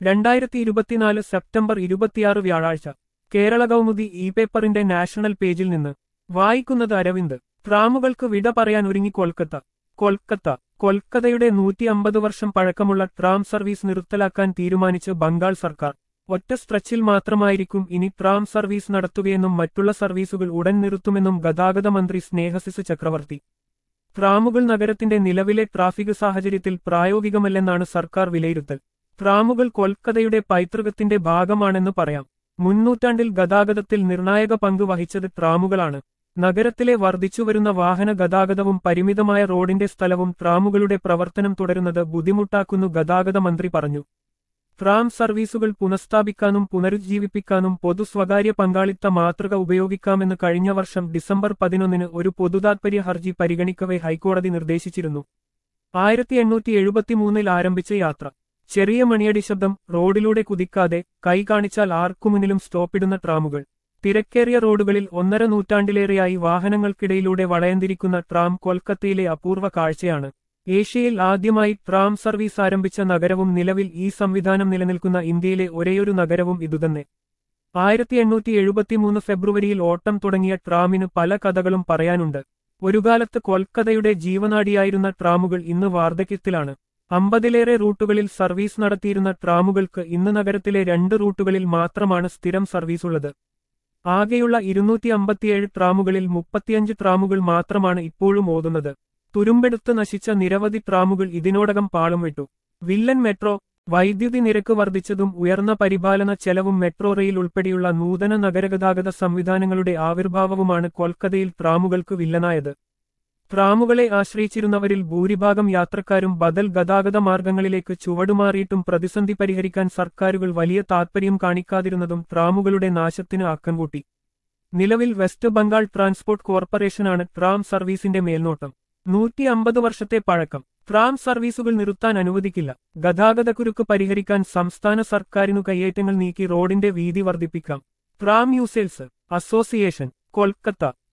രണ്ടായിരത്തി ഇരുപത്തിനാല് സെപ്റ്റംബർ ഇരുപത്തിയാറ് വ്യാഴാഴ്ച കേരള കൗമുദി ഇ പേപ്പറിന്റെ നാഷണൽ പേജിൽ നിന്ന് വായിക്കുന്നത് അരവിന്ദ് ട്രാമുകൾക്ക് വിട പറയാൻ ഒരുങ്ങി കൊൽക്കത്ത കൊൽക്കത്ത കൊൽക്കത്തയുടെ നൂറ്റി അമ്പത് വർഷം പഴക്കമുള്ള ട്രാം സർവീസ് നിർത്തലാക്കാൻ തീരുമാനിച്ച് ബംഗാൾ സർക്കാർ ഒറ്റ സ്ട്രെച്ചിൽ മാത്രമായിരിക്കും ഇനി ട്രാം സർവീസ് നടത്തുകയെന്നും മറ്റുള്ള സർവീസുകൾ ഉടൻ നിർത്തുമെന്നും ഗതാഗത മന്ത്രി സ്നേഹസിസ് ചക്രവർത്തി ട്രാമുകൾ നഗരത്തിന്റെ നിലവിലെ ട്രാഫിക് സാഹചര്യത്തിൽ പ്രായോഗികമല്ലെന്നാണ് സർക്കാർ വിലയിരുത്തൽ ട്രാമുകൾ കൊൽക്കത്തയുടെ പൈതൃകത്തിന്റെ ഭാഗമാണെന്ന് പറയാം മുന്നൂറ്റാണ്ടിൽ ഗതാഗതത്തിൽ നിർണായക പങ്ക് വഹിച്ചത് ട്രാമുകളാണ് നഗരത്തിലെ വർദ്ധിച്ചുവരുന്ന വാഹന ഗതാഗതവും പരിമിതമായ റോഡിന്റെ സ്ഥലവും ട്രാമുകളുടെ പ്രവർത്തനം തുടരുന്നത് ബുദ്ധിമുട്ടാക്കുന്നു ഗതാഗത മന്ത്രി പറഞ്ഞു ട്രാം സർവീസുകൾ പുനഃസ്ഥാപിക്കാനും പുനരുജ്ജീവിപ്പിക്കാനും പൊതു സ്വകാര്യ പങ്കാളിത്ത മാതൃക ഉപയോഗിക്കാമെന്ന് കഴിഞ്ഞ വർഷം ഡിസംബർ പതിനൊന്നിന് ഒരു പൊതുതാത്പര്യ ഹർജി പരിഗണിക്കവേ ഹൈക്കോടതി നിർദ്ദേശിച്ചിരുന്നു ആയിരത്തി എണ്ണൂറ്റി എഴുപത്തിമൂന്നിൽ ആരംഭിച്ച യാത്ര ചെറിയ മണിയടി ശബ്ദം റോഡിലൂടെ കുതിക്കാതെ കൈ കാണിച്ചാൽ ആർക്കുമുന്നിലും സ്റ്റോപ്പിടുന്ന ട്രാമുകൾ തിരക്കേറിയ റോഡുകളിൽ ഒന്നര നൂറ്റാണ്ടിലേറെയായി വാഹനങ്ങൾക്കിടയിലൂടെ വളയന്തിരിക്കുന്ന ട്രാം കൊൽക്കത്തയിലെ അപൂർവ കാഴ്ചയാണ് ഏഷ്യയിൽ ആദ്യമായി ട്രാം സർവീസ് ആരംഭിച്ച നഗരവും നിലവിൽ ഈ സംവിധാനം നിലനിൽക്കുന്ന ഇന്ത്യയിലെ ഒരേയൊരു നഗരവും ഇതുതന്നെ ആയിരത്തി എണ്ണൂറ്റി എഴുപത്തിമൂന്ന് ഫെബ്രുവരിയിൽ ഓട്ടം തുടങ്ങിയ ട്രാമിന് പല കഥകളും പറയാനുണ്ട് ഒരു കാലത്ത് കൊൽക്കത്തയുടെ ജീവനാഡിയായിരുന്ന ട്രാമുകൾ ഇന്ന് വാർദ്ധക്യത്തിലാണ് അമ്പതിലേറെ റൂട്ടുകളിൽ സർവീസ് നടത്തിയിരുന്ന ട്രാമുകൾക്ക് ഇന്ന് നഗരത്തിലെ രണ്ട് റൂട്ടുകളിൽ മാത്രമാണ് സ്ഥിരം സർവീസുള്ളത് ആകെയുള്ള ഇരുന്നൂറ്റി അമ്പത്തിയേഴ് ട്രാമുകളിൽ മുപ്പത്തിയഞ്ച് ട്രാമുകൾ മാത്രമാണ് ഇപ്പോഴും ഓതുന്നത് തുരുമ്പെടുത്ത് നശിച്ച നിരവധി ട്രാമുകൾ ഇതിനോടകം പാളം വിട്ടു വില്ലൻ മെട്രോ വൈദ്യുതി നിരക്ക് വർദ്ധിച്ചതും ഉയർന്ന പരിപാലന ചെലവും മെട്രോ റെയിൽ ഉൾപ്പെടെയുള്ള നൂതന നഗരഗതാഗത സംവിധാനങ്ങളുടെ ആവിർഭാവവുമാണ് കൊൽക്കത്തയിൽ ട്രാമുകൾക്ക് വില്ലനായത് ട്രാമുകളെ ആശ്രയിച്ചിരുന്നവരിൽ ഭൂരിഭാഗം യാത്രക്കാരും ബദൽ ഗതാഗത മാർഗങ്ങളിലേക്ക് ചുവടുമാറിയിട്ടും പ്രതിസന്ധി പരിഹരിക്കാൻ സർക്കാരുകൾ വലിയ താത്പര്യം കാണിക്കാതിരുന്നതും ട്രാമുകളുടെ നാശത്തിന് ആക്കം കൂട്ടി നിലവിൽ വെസ്റ്റ് ബംഗാൾ ട്രാൻസ്പോർട്ട് കോർപ്പറേഷനാണ് ട്രാം സർവീസിന്റെ മേൽനോട്ടം നൂറ്റി അമ്പത് വർഷത്തെ പഴക്കം ട്രാം സർവീസുകൾ നിർത്താൻ അനുവദിക്കില്ല ഗതാഗതക്കുരുക്ക് പരിഹരിക്കാൻ സംസ്ഥാന സർക്കാരിനു കയ്യേറ്റങ്ങൾ നീക്കി റോഡിന്റെ വീതി വർദ്ധിപ്പിക്കാം ട്രാം യൂസേഴ്സ് അസോസിയേഷൻ കൊൽക്കത്ത